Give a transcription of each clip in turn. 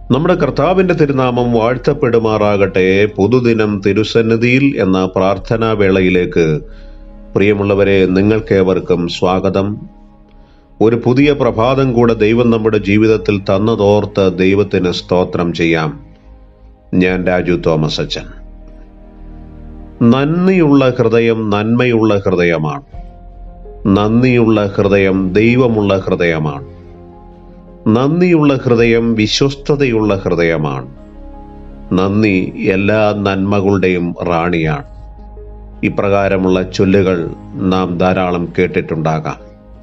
നമ്മുടെ കർത്താവിന്റെ തിരുനാമം വാഴ്ത്തപ്പെടുമാറാകട്ടെ പുതുദിനം തിരുസന്നിധിയിൽ എന്ന പ്രാർത്ഥനാ വേളയിലേക്ക് പ്രിയമുള്ളവരെ നിങ്ങൾക്കേവർക്കും സ്വാഗതം ഒരു പുതിയ പ്രഭാതം കൂടെ ദൈവം നമ്മുടെ ജീവിതത്തിൽ തന്നതോർത്ത് ദൈവത്തിന് സ്തോത്രം ചെയ്യാം ഞാൻ രാജു തോമസ് അച്ഛൻ നന്ദിയുള്ള ഹൃദയം നന്മയുള്ള ഹൃദയമാണ് നന്ദിയുള്ള ഹൃദയം ദൈവമുള്ള ഹൃദയമാണ് നന്ദിയുള്ള ഹൃദയം വിശ്വസ്തതയുള്ള ഹൃദയമാണ് നന്ദി എല്ലാ നന്മകളുടെയും റാണിയാണ് ഇപ്രകാരമുള്ള ചൊല്ലുകൾ നാം ധാരാളം കേട്ടിട്ടുണ്ടാകാം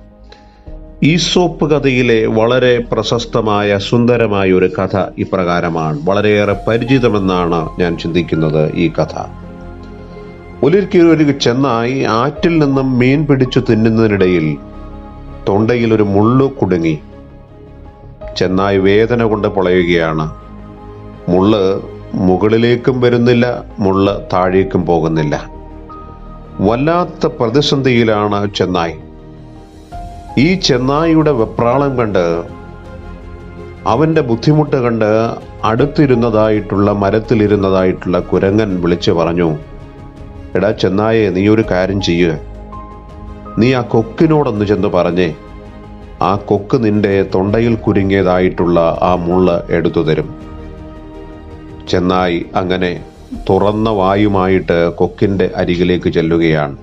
ഈസോപ്പ് കഥയിലെ വളരെ പ്രശസ്തമായ സുന്ദരമായ ഒരു കഥ ഇപ്രകാരമാണ് വളരെയേറെ പരിചിതമെന്നാണ് ഞാൻ ചിന്തിക്കുന്നത് ഈ കഥ ഒരിക്കലും ഒരു ചെന്നായി ആറ്റിൽ നിന്നും മീൻ പിടിച്ചു തിന്നുന്നതിനിടയിൽ തൊണ്ടയിൽ ഒരു മുള്ളു കുടുങ്ങി ചെന്നായി വേദന കൊണ്ട് പൊളയുകയാണ് മുള്ള് മുകളിലേക്കും വരുന്നില്ല മുള്ള് താഴേക്കും പോകുന്നില്ല വല്ലാത്ത പ്രതിസന്ധിയിലാണ് ചെന്നായി ഈ ചെന്നായിയുടെ വെപ്രാളം കണ്ട് അവന്റെ ബുദ്ധിമുട്ട് കണ്ട് അടുത്തിരുന്നതായിട്ടുള്ള മരത്തിലിരുന്നതായിട്ടുള്ള കുരങ്ങൻ വിളിച്ചു പറഞ്ഞു എടാ ചെന്നായെ നീ ഒരു കാര്യം ചെയ്യുക നീ ആ കൊക്കിനോടൊന്ന് ചെന്ന് പറഞ്ഞേ ആ കൊക്ക് നിന്റെ തൊണ്ടയിൽ കുരുങ്ങിയതായിട്ടുള്ള ആ മുള്ള എടുത്തു തരും ചെന്നായി അങ്ങനെ തുറന്ന വായുമായിട്ട് കൊക്കിന്റെ അരികിലേക്ക് ചെല്ലുകയാണ്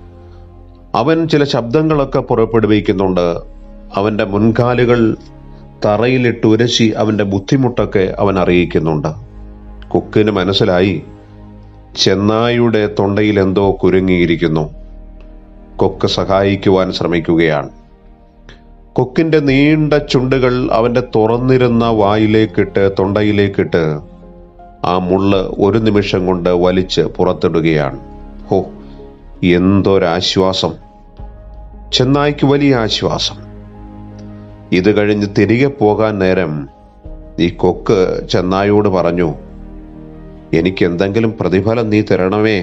അവൻ ചില ശബ്ദങ്ങളൊക്കെ പുറപ്പെടുവിക്കുന്നുണ്ട് അവന്റെ മുൻകാലുകൾ തറയിലിട്ട് ഉരശി അവന്റെ ബുദ്ധിമുട്ടൊക്കെ അവൻ അറിയിക്കുന്നുണ്ട് കൊക്കിന് മനസ്സിലായി ചെന്നായുടെ തൊണ്ടയിൽ എന്തോ കുരുങ്ങിയിരിക്കുന്നു കൊക്ക് സഹായിക്കുവാൻ ശ്രമിക്കുകയാണ് കൊക്കിന്റെ നീണ്ട ചുണ്ടുകൾ അവന്റെ തുറന്നിരുന്ന വായിലേക്കിട്ട് തൊണ്ടയിലേക്കിട്ട് ആ മുള്ള് ഒരു നിമിഷം കൊണ്ട് വലിച്ച് പുറത്തിടുകയാണ് ഹോ എന്തൊരാശ്വാസം ചെന്നായ്ക്ക് വലിയ ആശ്വാസം ഇത് കഴിഞ്ഞ് തിരികെ പോകാൻ നേരം ഈ കൊക്ക് ചെന്നായോട് പറഞ്ഞു എനിക്ക് എന്തെങ്കിലും പ്രതിഫലം നീ തരണമേ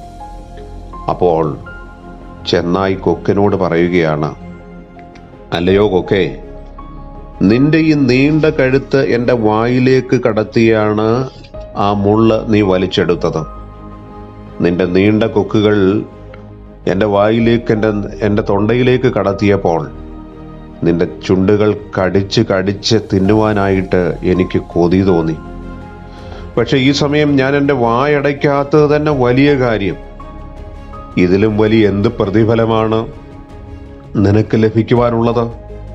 അപ്പോൾ ചെന്നായി കൊക്കിനോട് പറയുകയാണ് അല്ലയോ കൊക്കെ നിന്റെ ഈ നീണ്ട കഴുത്ത് എൻ്റെ വായിലേക്ക് കടത്തിയാണ് ആ മുള്ള നീ വലിച്ചെടുത്തത് നിന്റെ നീണ്ട കൊക്കുകൾ എൻ്റെ വായിലേക്ക് എൻ്റെ എൻ്റെ തൊണ്ടയിലേക്ക് കടത്തിയപ്പോൾ നിന്റെ ചുണ്ടുകൾ കടിച്ച് കടിച്ച് തിന്നുവാനായിട്ട് എനിക്ക് കൊതി തോന്നി പക്ഷെ ഈ സമയം ഞാൻ എൻ്റെ വായടയ്ക്കാത്തത് തന്നെ വലിയ കാര്യം ഇതിലും വലിയ എന്ത് പ്രതിഫലമാണ് നിനക്ക് ലഭിക്കുവാനുള്ളത്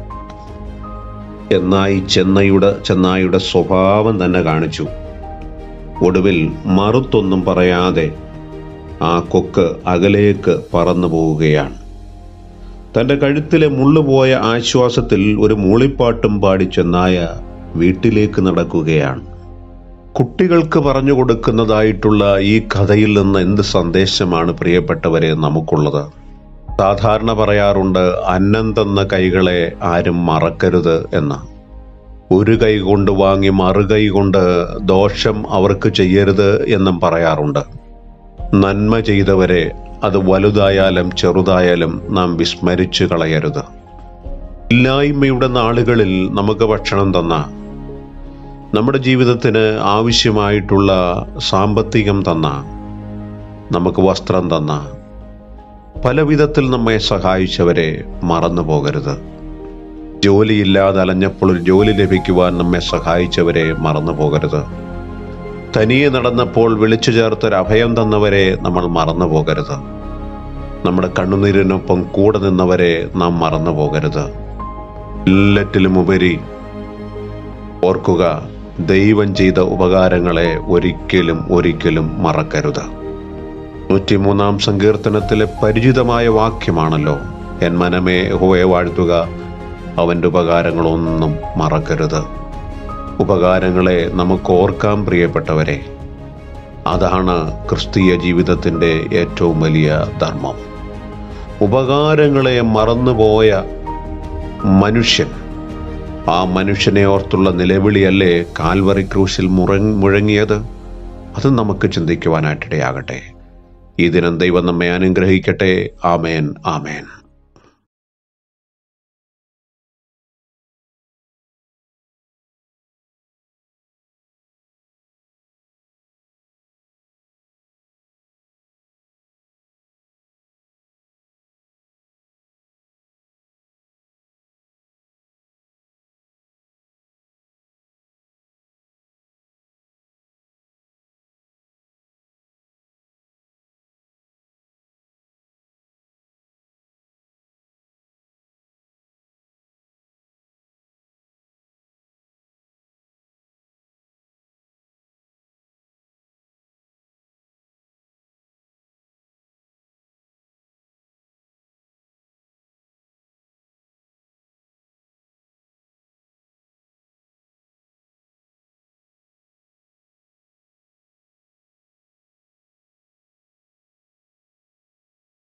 എന്നായി ചെന്നൈയുടെ ചെന്നായുടെ സ്വഭാവം തന്നെ കാണിച്ചു ഒടുവിൽ മറുത്തൊന്നും പറയാതെ ആ കൊക്ക് അകലേക്ക് പറന്നു പോവുകയാണ് തൻ്റെ കഴുത്തിലെ മുള്ളുപോയ ആശ്വാസത്തിൽ ഒരു മൂളിപ്പാട്ടും പാടി ചെന്നായ വീട്ടിലേക്ക് നടക്കുകയാണ് കുട്ടികൾക്ക് പറഞ്ഞു കൊടുക്കുന്നതായിട്ടുള്ള ഈ കഥയിൽ നിന്ന് എന്ത് സന്ദേശമാണ് പ്രിയപ്പെട്ടവരെ നമുക്കുള്ളത് സാധാരണ പറയാറുണ്ട് അന്നം തന്ന കൈകളെ ആരും മറക്കരുത് എന്ന് ഒരു കൈ കൊണ്ട് വാങ്ങി മറുകൈ കൊണ്ട് ദോഷം അവർക്ക് ചെയ്യരുത് എന്നും പറയാറുണ്ട് നന്മ ചെയ്തവരെ അത് വലുതായാലും ചെറുതായാലും നാം വിസ്മരിച്ചു കളയരുത് ഇല്ലായ്മയുടെ നാളുകളിൽ നമുക്ക് ഭക്ഷണം തന്ന നമ്മുടെ ജീവിതത്തിന് ആവശ്യമായിട്ടുള്ള സാമ്പത്തികം തന്ന നമുക്ക് വസ്ത്രം തന്ന പല വിധത്തിൽ നമ്മെ സഹായിച്ചവരെ മറന്നു പോകരുത് ജോലിയില്ലാതെ അലഞ്ഞപ്പോൾ ഒരു ജോലി ലഭിക്കുവാൻ നമ്മെ സഹായിച്ചവരെ മറന്നു പോകരുത് തനിയെ നടന്നപ്പോൾ വിളിച്ചു ചേർത്തൊരു അഭയം തന്നവരെ നമ്മൾ മറന്നു പോകരുത് നമ്മുടെ കണ്ണുനീരിനൊപ്പം കൂടെ നിന്നവരെ നാം മറന്നു പോകരുത് എല്ലാറ്റിലും ഉപരി ഓർക്കുക ദൈവം ചെയ്ത ഉപകാരങ്ങളെ ഒരിക്കലും ഒരിക്കലും മറക്കരുത് നൂറ്റിമൂന്നാം സങ്കീർത്തനത്തിലെ പരിചിതമായ വാക്യമാണല്ലോ എൻ മനമേ ഹോയെ വാഴ്ത്തുക അവൻ്റെ ഉപകാരങ്ങളൊന്നും മറക്കരുത് ഉപകാരങ്ങളെ നമുക്ക് ഓർക്കാൻ പ്രിയപ്പെട്ടവരെ അതാണ് ക്രിസ്തീയ ജീവിതത്തിൻ്റെ ഏറ്റവും വലിയ ധർമ്മം ഉപകാരങ്ങളെ മറന്നുപോയ മനുഷ്യൻ ആ മനുഷ്യനെ ഓർത്തുള്ള നിലവിളിയല്ലേ കാൽവറി ക്രൂശിൽ മുറ മുഴങ്ങിയത് അത് നമുക്ക് ചിന്തിക്കുവാനായിട്ടിടയാകട്ടെ ഈ ദിനം ദൈവം നമ്മെ അനുഗ്രഹിക്കട്ടെ ആമേൻ ആമേൻ